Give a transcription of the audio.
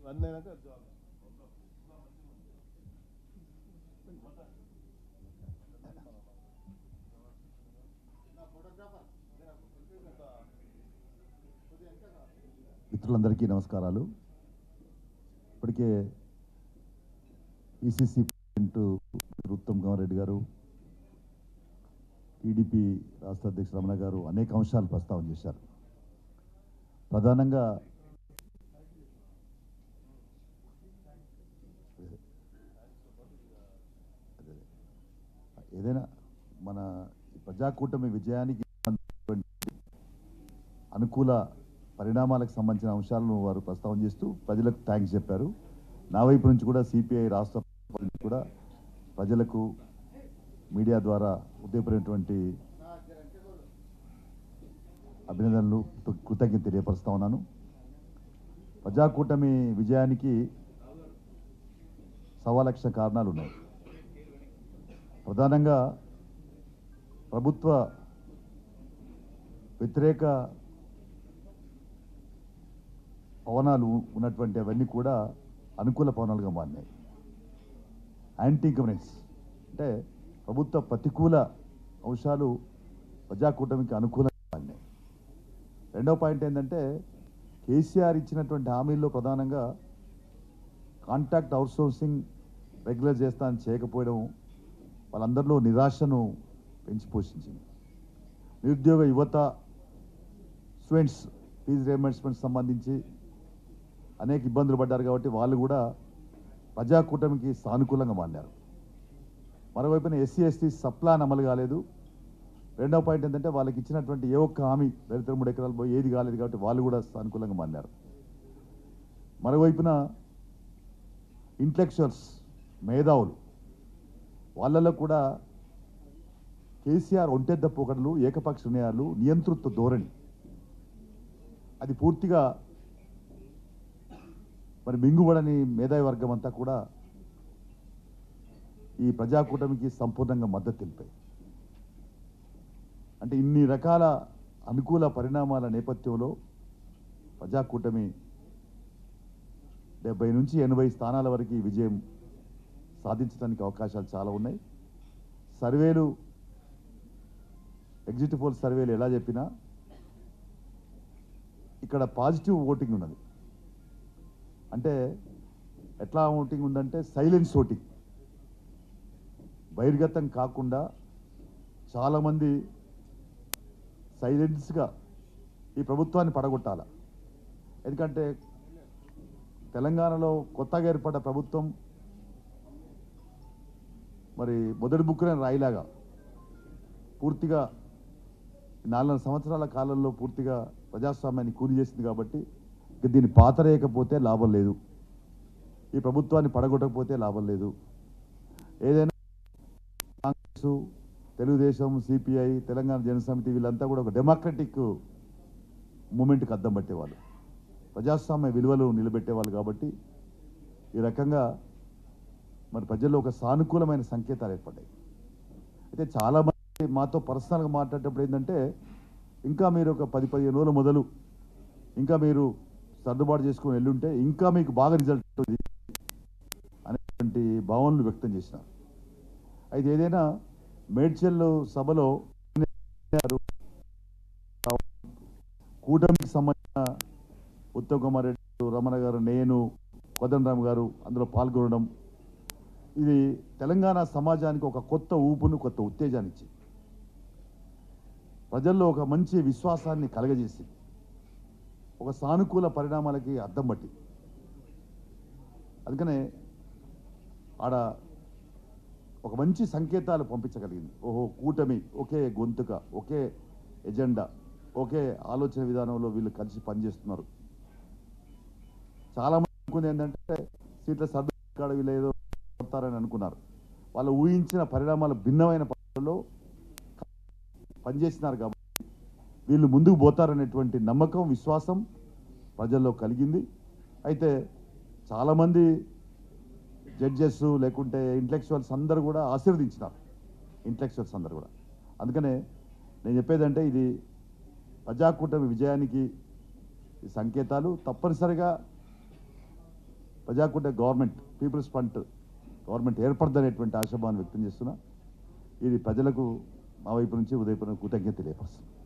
run అయినాక job మిత్రులందరికీ నమస్కారాలు ఇప్పటికే ECC president Uttam Kumar Reddy garu TDP రాష్ట్ర అధ్యక్షుడు రమణ గారు అనేక అంశాలు ప్రస్తావన చేశారు ప్రధానంగా ఏదైనా మన ఈ ప్రజాకూటమి విజయానికి సంబంధించినటువంటి అనుకూల పరిణామాలకు సంబంధించిన అంశాలను వారు ప్రస్తావన చేస్తూ ప్రజలకు థ్యాంక్స్ చెప్పారు నా వైపు నుంచి కూడా సిపిఐ రాష్ట్ర నుంచి కూడా ప్రజలకు మీడియా ద్వారా ఉదయపడినటువంటి అభినందనలు కృతజ్ఞత తెలియపరుస్తా ఉన్నాను ప్రజాకూటమి విజయానికి సవా లక్ష కారణాలు ఉన్నాయి ప్రధానంగా ప్రభుత్వ వ్యతిరేక పవనాలు ఉన్నటువంటి అవన్నీ కూడా అనుకూల పవనాలుగా మారినాయి యాంటీ కమ్యూనిస్ట్ అంటే ప్రభుత్వ ప్రతికూల అంశాలు ప్రజాకూటమికి అనుకూలంగా మారినాయి రెండవ పాయింట్ ఏంటంటే కేసీఆర్ ఇచ్చినటువంటి హామీల్లో ప్రధానంగా కాంట్రాక్ట్ అవుట్సోర్సింగ్ రెగ్యులర్ చేస్తానని చేయకపోవడం వాళ్ళందరిలో నిరాశను పెంచి పోషించింది నిరుద్యోగ యువత స్టూడెంట్స్ ఫీజు రియంబర్స్మెంట్ సంబంధించి అనేక ఇబ్బందులు పడ్డారు కాబట్టి వాళ్ళు కూడా ప్రజాకూటమికి సానుకూలంగా మారినారు మరోవైపున ఎస్సీ ఎస్టీ సప్లాన్ అమలు కాలేదు రెండవ పాయింట్ ఏంటంటే వాళ్ళకి ఇచ్చినటువంటి ఏ ఒక్క హామీ దళితుల మూడు ఎకరాలు పోయి ఏది కాలేదు కాబట్టి వాళ్ళు కూడా సానుకూలంగా మారినారు మరోవైపున ఇంటలెక్చువల్స్ మేధావులు వాళ్ళలో కూడా కేసీఆర్ ఒంటెద్ద పోకడలు ఏకపక్ష నిర్ణయాలు నియంతృత్వ ధోరణి అది పూర్తిగా మరి మింగుబడని మేధావి వర్గం అంతా కూడా ఈ ప్రజాకూటమికి సంపూర్ణంగా మద్దతు తెలిపాయి అంటే ఇన్ని రకాల అనుకూల పరిణామాల నేపథ్యంలో ప్రజాకూటమి డెబ్బై నుంచి ఎనభై స్థానాల వరకు ఈ విజయం సాధించడానికి అవకాశాలు చాలా ఉన్నాయి సర్వేలు ఎగ్జిట్ పోల్ సర్వేలు ఎలా చెప్పినా ఇక్కడ పాజిటివ్ ఓటింగ్ ఉన్నది అంటే ఎట్లా ఓటింగ్ ఉందంటే సైలెన్స్ ఓటింగ్ బహిర్గతం కాకుండా చాలామంది సైలెన్స్గా ఈ ప్రభుత్వాన్ని పడగొట్టాల ఎందుకంటే తెలంగాణలో కొత్తగా ఏర్పడ్డ ప్రభుత్వం మరి మొదటి బుక్కునే రాయిలాగా పూర్తిగా నాలుగు సంవత్సరాల కాలంలో పూర్తిగా ప్రజాస్వామ్యాన్ని కూలి చేసింది కాబట్టి ఇక దీన్ని పాతరేయకపోతే లాభం లేదు ఈ ప్రభుత్వాన్ని పడగొట్టకపోతే లాభం లేదు ఏదైనా కాంగ్రెస్ తెలుగుదేశం సిపిఐ తెలంగాణ జనసమితి వీళ్ళంతా కూడా ఒక డెమోక్రటిక్ మూమెంట్కి అద్దం పట్టేవాళ్ళు ప్రజాస్వామ్య విలువలు నిలబెట్టేవాళ్ళు కాబట్టి ఈ రకంగా మరి ప్రజల్లో ఒక సానుకూలమైన సంకేతాలు ఏర్పడ్డాయి అయితే చాలా మంది మాతో పర్సనల్గా మాట్లాడేటప్పుడు ఏంటంటే ఇంకా మీరు ఒక పది పదిహేను రోజుల మొదలు ఇంకా మీరు సర్దుబాటు చేసుకొని వెళ్ళుంటే ఇంకా మీకు బాగా రిజల్ట్ ఉంటుంది అనేటువంటి భావనలు వ్యక్తం చేసినారు అయితే ఏదైనా మేడ్చల్ సభలో కూటమికి సంబంధించిన ఉత్తమ్ కుమార్ రెడ్డి రమణ గారు నేను కోదండరామ్ గారు అందులో పాల్గొనడం ఇది తెలంగాణ సమాజానికి ఒక కొత్త ఊపును కొత్త ఉత్తేజాన్ని ఇచ్చింది ప్రజల్లో ఒక మంచి విశ్వాసాన్ని కలగజేసి ఒక సానుకూల పరిణామాలకి అద్దం పట్టి అందుకనే ఆడ ఒక మంచి సంకేతాలు పంపించగలిగింది ఓహో కూటమి ఒకే గొంతుక ఒకే ఎజెండా ఒకే ఆలోచన విధానంలో వీళ్ళు కలిసి పనిచేస్తున్నారు చాలా మంది అనుకుంది ఏంటంటే సీట్ల సర్దు కాడ వీళ్ళు ఏదో కొడతారని అనుకున్నారు వాళ్ళు ఊహించిన పరిణామాలు భిన్నమైన పరిస్థితుల్లో పనిచేసినారు కాబట్టి వీళ్ళు ముందుకు పోతారనేటువంటి నమ్మకం విశ్వాసం ప్రజల్లో కలిగింది అయితే చాలామంది జడ్జెస్ లేకుంటే ఇంటలెక్చువల్స్ అందరూ కూడా ఆశీర్వదించినారు ఇంటలెక్చువల్స్ అందరూ కూడా అందుకనే నేను చెప్పేదంటే ఇది ప్రజాకూటమి విజయానికి ఈ సంకేతాలు తప్పనిసరిగా ప్రజాకుంటే గవర్నమెంట్ పీపుల్స్ ఫండ్ గవర్నమెంట్ ఏర్పడదనేటువంటి ఆశాభావాన్ని వ్యక్తం చేస్తున్నా ఇది ప్రజలకు మా వైపు నుంచి ఉదయపూర్వక కృతజ్ఞత తెలియపరుస్తుంది